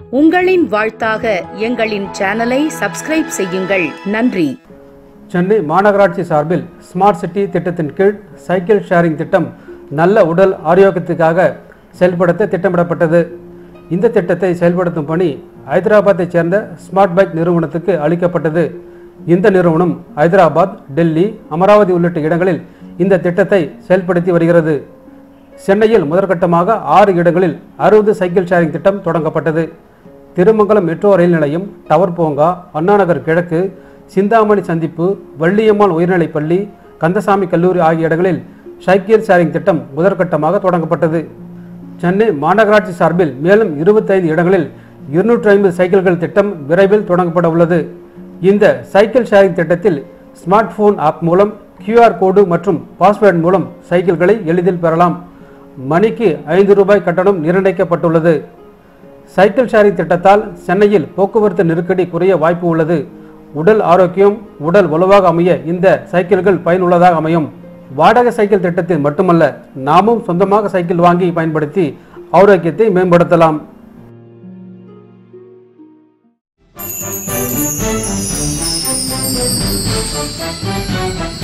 உங்களின் வாழ்த்தாக எங்களின் சேனலை சப்ஸ்கிரைப் செய்யுங்கள் நன்றி சென்னை மாநகராட்சி சார்பில் ஸ்மார்ட் சிட்டி திட்டத்தின் கீழ் சைக்கிள் ஷேரிங் திட்டம் நல்ல உடல் ஆரோக்கியத்துக்காக செயல்படுத்த திட்டமிடப்பட்டது இந்த திட்டத்தை செயல்படுத்தும் பணி ஹைதராபாத்தைச் சேர்ந்த ஸ்மார்ட் பைக் நிறுவனத்துக்கு அளிக்கப்பட்டது இந்த நிறுவனம் ஹைதராபாத் டெல்லி அமராவதி உள்ளிட்ட இடங்களில் இந்த திட்டத்தை செயல்படுத்தி வருகிறது சென்னையில் முதற்கட்டமாக ஆறு இடங்களில் அறுபது சைக்கிள் ஷேரிங் திட்டம் தொடங்கப்பட்டது திருமங்கலம் மெட்ரோ ரயில் நிலையம் டவர் பூங்கா அண்ணாநகர் கிழக்கு சிந்தாமணி சந்திப்பு வள்ளியம்மாள் உயர்நிலைப் பள்ளி கந்தசாமி கல்லூரி ஆகிய இடங்களில் சைக்கிள் ஷேரிங் திட்டம் முதற்கட்டமாக தொடங்கப்பட்டது சென்னை மாநகராட்சி சார்பில் மேலும் இருபத்தைந்து இடங்களில் இருநூற்றி ஐம்பது சைக்கிள்கள் திட்டம் விரைவில் தொடங்கப்பட உள்ளது இந்த சைக்கிள் ஷேரிங் திட்டத்தில் ஸ்மார்ட் போன் ஆப் மூலம் கியூஆர் கோடு மற்றும் பாஸ்வேர்டு மூலம் சைக்கிள்களை எளிதில் பெறலாம் மணிக்கு ஐந்து ரூபாய் கட்டணம் நிர்ணயிக்கப்பட்டுள்ளது சைக்கிள் ஷேரிங் திட்டத்தால் சென்னையில் போக்குவரத்து நெருக்கடி குறைய வாய்ப்பு உள்ளது உடல் ஆரோக்கியம் உடல் வலுவாக அமைய இந்த சைக்கிள்கள் பயனுள்ளதாக அமையும் வாடகை சைக்கிள் திட்டத்தில் மட்டுமல்ல நாமும் சொந்தமாக சைக்கிள் வாங்கி பயன்படுத்தி ஆரோக்கியத்தை மேம்படுத்தலாம் Thank you.